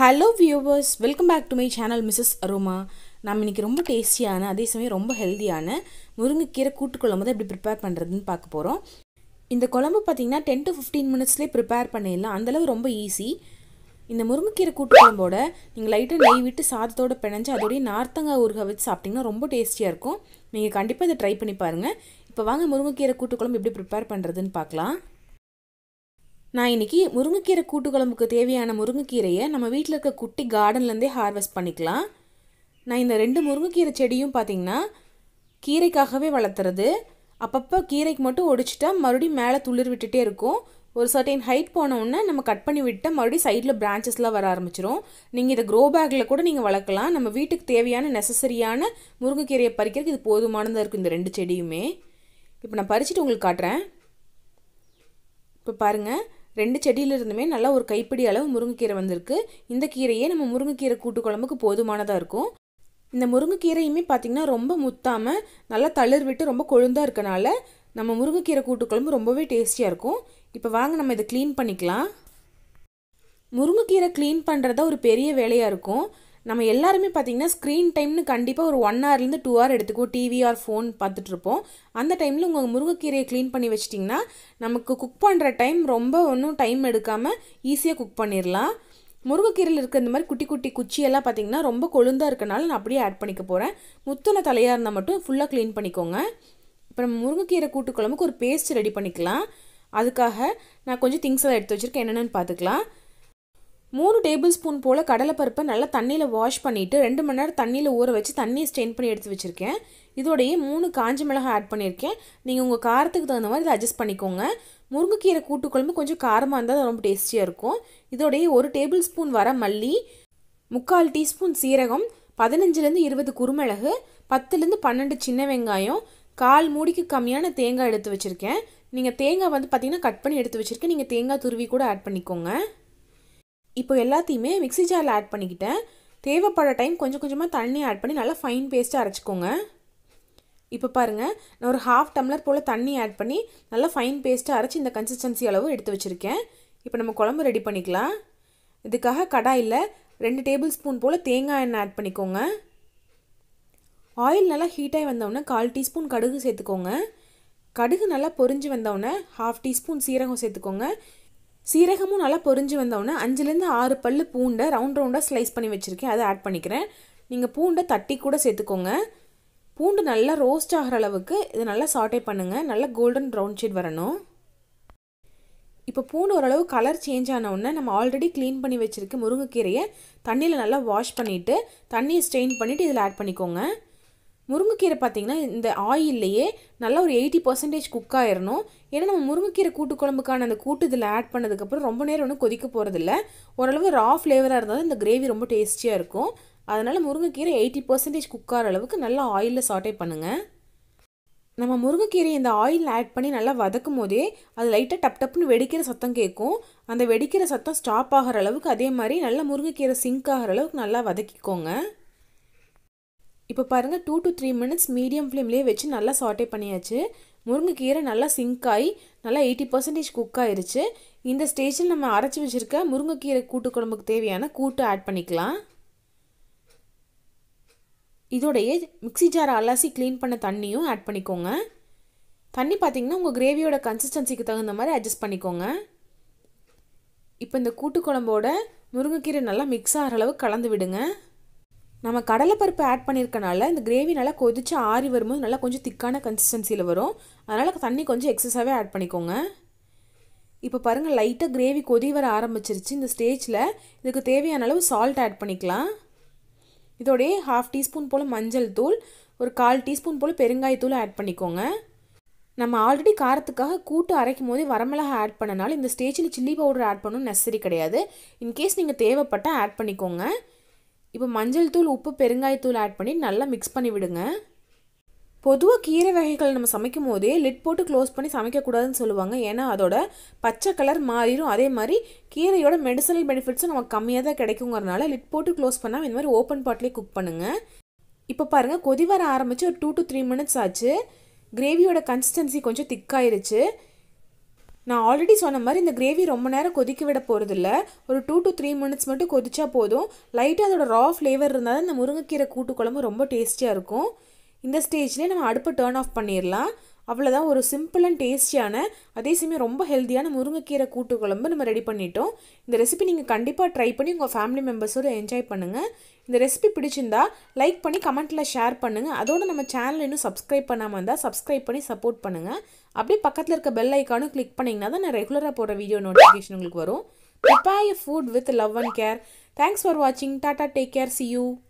hello viewers welcome back to my channel Mrs Aroma நம்ம இன்னைக்கு ரொம்ப டேஸ்டியான அதே சமயம் ரொம்ப ஹெல்த்தியான முருங்கைக்கீரை கூட்டு குழம்பு தான் எப்படி ப்ரிப்பேர் பண்ணுறதுன்னு பார்க்க போகிறோம் இந்த குழம்பு பார்த்தீங்கன்னா டென் டு ஃபிஃப்டீன் மினிட்ஸ்லேயே ப்ரிப்பேர் பண்ணிடலாம் அந்தளவு ரொம்ப ஈஸி இந்த முருங்கைக்கீரை கூட்டு குழம்போட நீங்கள் லைட்டாக நெய் விட்டு சாதத்தோட பிணைஞ்சு அதோடய நார்த்தங்காய் ஊறுகாய் வச்சு சாப்பிட்டிங்கன்னா ரொம்ப டேஸ்டியாக இருக்கும் நீங்கள் கண்டிப்பாக இதை ட்ரை பண்ணி பாருங்கள் இப்போ வாங்க முருங்கைக்கீரை கூட்டு குழம்பு எப்படி ப்ரிப்பேர் பண்ணுறதுன்னு பார்க்கலாம் நான் இன்றைக்கி முருங்கைக்கீரை கூட்டு குழம்புக்கு தேவையான முருங்கைக்கீரையை நம்ம வீட்டில் இருக்க குட்டி கார்டன்லேருந்தே ஹார்வெஸ்ட் பண்ணிக்கலாம் நான் இந்த ரெண்டு முருங்கைக்கீரை செடியும் பார்த்திங்கன்னா கீரைக்காகவே வளர்த்துறது அப்பப்போ கீரைக்கு மட்டும் ஒடிச்சிட்டா மறுபடியும் மேலே துளிர் விட்டுட்டே இருக்கும் ஒரு சர்டைன் ஹைட் போனவுடனே நம்ம கட் பண்ணி விட்டால் மறுபடியும் சைடில் பிரான்ச்சஸ்லாம் வர ஆரம்பிச்சிரும் நீங்கள் இதை க்ரோ பேக்கில் கூட நீங்கள் வளர்க்கலாம் நம்ம வீட்டுக்கு தேவையான நெசசரியான முருங்கைக்கீரையை பறிக்கிறதுக்கு இது போதுமானதாக இருக்கும் இந்த ரெண்டு செடியுமே இப்போ நான் பறிச்சுட்டு உங்களுக்கு காட்டுறேன் இப்போ பாருங்கள் ரெண்டு செடியில இருந்துமே நல்லா ஒரு கைப்பிடி அளவு முருங்கைக்கீரை வந்திருக்கு இந்த கீரையே நம்ம முருங்கைக்கீரை கூட்டு குழம்புக்கு போதுமானதாக இருக்கும் இந்த முருங்கைக்கீரையுமே பார்த்திங்கன்னா ரொம்ப முத்தாமல் நல்லா தளிர் விட்டு ரொம்ப கொழுந்தாக இருக்கனால நம்ம முருங்கைக்கீரை கூட்டு குழம்பு ரொம்பவே டேஸ்டியாக இருக்கும் இப்போ வாங்க நம்ம இதை க்ளீன் பண்ணிக்கலாம் முருங்கைக்கீரை க்ளீன் பண்ணுறதா ஒரு பெரிய வேலையாக இருக்கும் நம்ம எல்லாருமே பார்த்திங்கன்னா ஸ்க்ரீன் டைம்னு கண்டிப்பாக ஒரு ஒன் ஹவர்லேருந்து டூ ஹவர் எடுத்துக்குவோம் டிவி ஆர் ஃபோன் பார்த்துட்ருப்போம் அந்த டைமில் உங்கள் முருங்கைக்கீரையை க்ளீன் பண்ணி வச்சிட்டிங்கன்னா நமக்கு குக் பண்ணுற டைம் ரொம்ப ஒன்றும் டைம் எடுக்காமல் ஈஸியாக குக் பண்ணிடலாம் முருங்கைக்கீரையில் இருக்க இந்த மாதிரி குட்டி குட்டி குச்சியெல்லாம் பார்த்திங்கன்னா ரொம்ப கொழுந்தாக இருக்கனால நான் அப்படியே ஆட் பண்ணிக்க போகிறேன் முத்துன தலையாக இருந்தால் மட்டும் ஃபுல்லாக க்ளீன் பண்ணிக்கோங்க இப்போ நம்ம முருங்கைக்கீரை கூட்டு குழம்புக்கு ஒரு பேஸ்ட் ரெடி பண்ணிக்கலாம் அதுக்காக நான் கொஞ்சம் திங்ஸ் எல்லாம் எடுத்து வச்சுருக்கேன் என்னென்னு பார்த்துக்கலாம் மூணு டேபிள் ஸ்பூன் போல் கடலைப்பருப்பை நல்லா தண்ணியில் வாஷ் பண்ணிவிட்டு ரெண்டு மணி நேரம் தண்ணியில் ஊற வச்சு தண்ணியை ஸ்டெயின் பண்ணி எடுத்து வச்சுருக்கேன் இதோடையே மூணு காஞ்ச மிளகாய் ஆட் பண்ணியிருக்கேன் நீங்கள் உங்கள் காரத்துக்கு தகுந்த மாதிரி இதை அட்ஜஸ்ட் பண்ணிக்கோங்க முருங்கைக்கீரை கூட்டு குழம்பு கொஞ்சம் காரமாக இருந்தால் ரொம்ப டேஸ்டியாக இருக்கும் இதோடையே ஒரு டேபிள் ஸ்பூன் வர மல்லி முக்கால் டீஸ்பூன் சீரகம் பதினஞ்சுலேருந்து இருபது குருமிளகு பத்துலேருந்து பன்னெண்டு சின்ன வெங்காயம் கால் மூடிக்கு கம்மியான தேங்காய் எடுத்து வச்சுருக்கேன் நீங்கள் தேங்காய் வந்து பார்த்திங்கன்னா கட் பண்ணி எடுத்து வச்சுருக்கேன் நீங்கள் தேங்காய் துருவி கூட ஆட் பண்ணிக்கோங்க இப்போ எல்லாத்தையுமே மிக்ஸி ஜாரில் ஆட் பண்ணிக்கிட்டேன் தேவைப்படுற டைம் கொஞ்சம் கொஞ்சமாக தண்ணி ஆட் பண்ணி நல்லா ஃபைன் பேஸ்ட்டாக அரைச்சிக்கோங்க இப்போ பாருங்கள் நான் ஒரு ஹாஃப் டம்ளர் போல் தண்ணி ஆட் பண்ணி நல்லா ஃபைன் பேஸ்ட்டாக அரைச்சி இந்த கன்சிஸ்டன்சி அளவு எடுத்து வச்சுருக்கேன் இப்போ நம்ம குழம்பு ரெடி பண்ணிக்கலாம் இதுக்காக கடாயில் ரெண்டு டேபிள் ஸ்பூன் போல் தேங்காய் எண்ணெய் ஆட் பண்ணிக்கோங்க ஆயில் நல்லா ஹீட்டாகி வந்தோடனே கால் டீஸ்பூன் கடுகு சேர்த்துக்கோங்க கடுகு நல்லா பொரிஞ்சு வந்தோடனே ஹாஃப் டீஸ்பூன் சீரகம் சேர்த்துக்கோங்க சீரகமும் நல்லா பொரிஞ்சு வந்தோடனே அஞ்சுலேருந்து ஆறு பல் பூண்டை ரவுண்ட் ரவுண்டாக ஸ்லைஸ் பண்ணி வச்சுருக்கேன் அதை ஆட் பண்ணிக்கிறேன் நீங்கள் பூண்டை தட்டி கூட சேர்த்துக்கோங்க பூண்டு நல்லா ரோஸ்ட் ஆகிற அளவுக்கு இதை நல்லா சாட்டே பண்ணுங்கள் நல்லா கோல்டன் ப்ரௌன் ஷேட் வரணும் இப்போ பூண்டு ஓரளவு கலர் சேஞ்ச் ஆனவுடனே நம்ம ஆல்ரெடி க்ளீன் பண்ணி வச்சுருக்க முருங்கைக்கீரையை தண்ணியில் நல்லா வாஷ் பண்ணிவிட்டு தண்ணியை ஸ்ட்ரெயின் பண்ணிவிட்டு இதில் ஆட் பண்ணிக்கோங்க முருங்கைக்கீரை பார்த்திங்கன்னா இந்த ஆயில்லையே நல்லா ஒரு எயிட்டி பர்சன்டேஜ் குக் ஆயிடணும் ஏன்னா நம்ம முருங்கைக்கீரை கூட்டு குழம்புக்கான அந்த கூட்டு இதில் ஆட் பண்ணதுக்கப்புறம் ரொம்ப நேரம் ஒன்றும் கொதிக்க போகிறதில்ல ஓரளவு ரா ஃப்ளேவராக இருந்தால் இந்த கிரேவி ரொம்ப டேஸ்டியாக இருக்கும் அதனால் முருங்கைக்கீரை எயிட்டி பர்சன்டேஜ் குக் ஆகிற அளவுக்கு நல்லா ஆயிலில் சாட்டே பண்ணுங்கள் நம்ம முருங்கைக்கீரை இந்த ஆயில் ஆட் பண்ணி நல்லா வதக்கும் போதே அது லைட்டாக டப் டப்புன்னு வெடிக்கிற சத்தம் கேட்கும் அந்த வெடிக்கிற சத்தம் ஸ்டாப் ஆகிற அளவுக்கு அதே மாதிரி நல்லா முருங்கைக்கீரை சிங்க் ஆகிற அளவுக்கு நல்லா வதக்கிக்கோங்க இப்போ பாருங்கள் two to three minutes medium ஃப்ளேம்லேயே வச்சு நல்லா சாட்டே பண்ணியாச்சு முருங்கைக்கீரை நல்லா சிங்க் ஆகி நல்லா எயிட்டி பர்சன்டேஜ் குக் ஆயிருச்சு இந்த ஸ்டேஜில் நம்ம அரைச்சி வச்சுருக்க முருங்கைக்கீரை கூட்டு குழம்புக்கு தேவையான கூட்டு ஆட் பண்ணிக்கலாம் இதோடைய மிக்சி ஜாரை அலசி க்ளீன் பண்ண தண்ணியும் ஆட் பண்ணிக்கோங்க தண்ணி பார்த்திங்கன்னா உங்கள் கிரேவியோட கன்சிஸ்டன்சிக்கு தகுந்த மாதிரி அட்ஜஸ்ட் பண்ணிக்கோங்க இப்போ இந்த கூட்டு குழம்போட முருங்கைக்கீரை நல்லா மிக்ஸ் ஆகிற அளவு கலந்து விடுங்க நம்ம கடலைப்பருப்பு ஆட் பண்ணியிருக்கனால இந்த கிரேவி நல்லா கொதித்து ஆறி வரும்போது நல்லா கொஞ்சம் திக்கான கன்சிஸ்டன்சியில் வரும் அதனால் தண்ணி கொஞ்சம் எக்ஸஸாகவே ஆட் பண்ணிக்கோங்க இப்போ பாருங்கள் லைட்டாக கிரேவி கொதி வர ஆரம்பிச்சிருச்சு இந்த ஸ்டேஜில் இதுக்கு தேவையான அளவு சால்ட் ஆட் பண்ணிக்கலாம் இதோடைய ஹாஃப் டீஸ்பூன் போல் மஞ்சள் தூள் ஒரு கால் டீஸ்பூன் போல் பெருங்காயத்தூள் ஆட் பண்ணிக்கோங்க நம்ம ஆல்ரெடி காரத்துக்காக கூட்டு அரைக்கும் போதே வரமிளகா ஆட் பண்ணனால இந்த ஸ்டேஜில் சில்லி பவுடர் ஆட் பண்ணணும்னு நெசசரி கிடையாது இன்கேஸ் நீங்கள் தேவைப்பட்டால் ஆட் பண்ணிக்கோங்க இப்போ மஞ்சள் தூள் உப்பு பெருங்காயத்தூள் ஆட் பண்ணி நல்லா மிக்ஸ் பண்ணி விடுங்க பொதுவாக கீரை வகைகள் நம்ம சமைக்கும் போதே லிட் போட்டு க்ளோஸ் பண்ணி சமைக்கக்கூடாதுன்னு சொல்லுவாங்க ஏன்னா அதோட பச்சை கலர் மாறிடும் அதே மாதிரி கீரையோட மெடிசனல் பெனிஃபிட்ஸும் நமக்கு கம்மியாக தான் கிடைக்குங்கிறனால லிட் போட்டு க்ளோஸ் பண்ணால் இந்த மாதிரி ஓப்பன் பாட்லேயே குக் பண்ணுங்கள் இப்போ பாருங்கள் கொதி வர ஆரம்பித்து ஒரு டூ டு த்ரீ மினிட்ஸ் ஆச்சு கிரேவியோட கன்சிஸ்டன்சி கொஞ்சம் திக்காயிருச்சு நான் ஆல்ரெடி சொன்ன மாதிரி இந்த கிரேவி ரொம்ப நேரம் கொதிக்க விட போகிறதில்ல ஒரு டூ டு த்ரீ மினிட்ஸ் மட்டும் கொதிச்சா போதும் லைட்டாக அதோட ரா ஃப்ளேவர் இருந்தால் தான் இந்த முருங்கைக்கீரை கூட்டு குழம்பு ரொம்ப டேஸ்டியாக இருக்கும் இந்த ஸ்டேஜ்லேயே நம்ம அடுப்பை டேர்ன் ஆஃப் பண்ணிடலாம் அவ்வளோதான் ஒரு சிம்பிள் அண்ட் டேஸ்டியான அதே சமயம் ரொம்ப ஹெல்த்தியான முருங்கைக்கீரை கூட்டு குழம்பு நம்ம ரெடி பண்ணிட்டோம் இந்த ரெசிபி நீங்கள் கண்டிப்பாக ட்ரை பண்ணி உங்கள் ஃபேமிலி மெம்பர்ஸோடு என்ஜாய் பண்ணுங்கள் இந்த ரெசிபி பிடிச்சிருந்தா லைக் பண்ணி கமெண்ட்டில் ஷேர் பண்ணுங்கள் அதோட நம்ம சேனல் இன்னும் சப்ஸ்கிரைப் பண்ணாமல் இருந்தால் சப்ஸ்கிரைப் பண்ணி சப்போர்ட் பண்ணுங்கள் அப்படியே பக்கத்தில் இருக்க பெல் ஐக்கானும் கிளிக் பண்ணிங்கன்னா தான் நான் ரெகுலராக போடுற வீடியோ நோட்டிஃபிகேஷன் உங்களுக்கு வரும் prepare food with love and care thanks for வாட்சிங் tata take care see you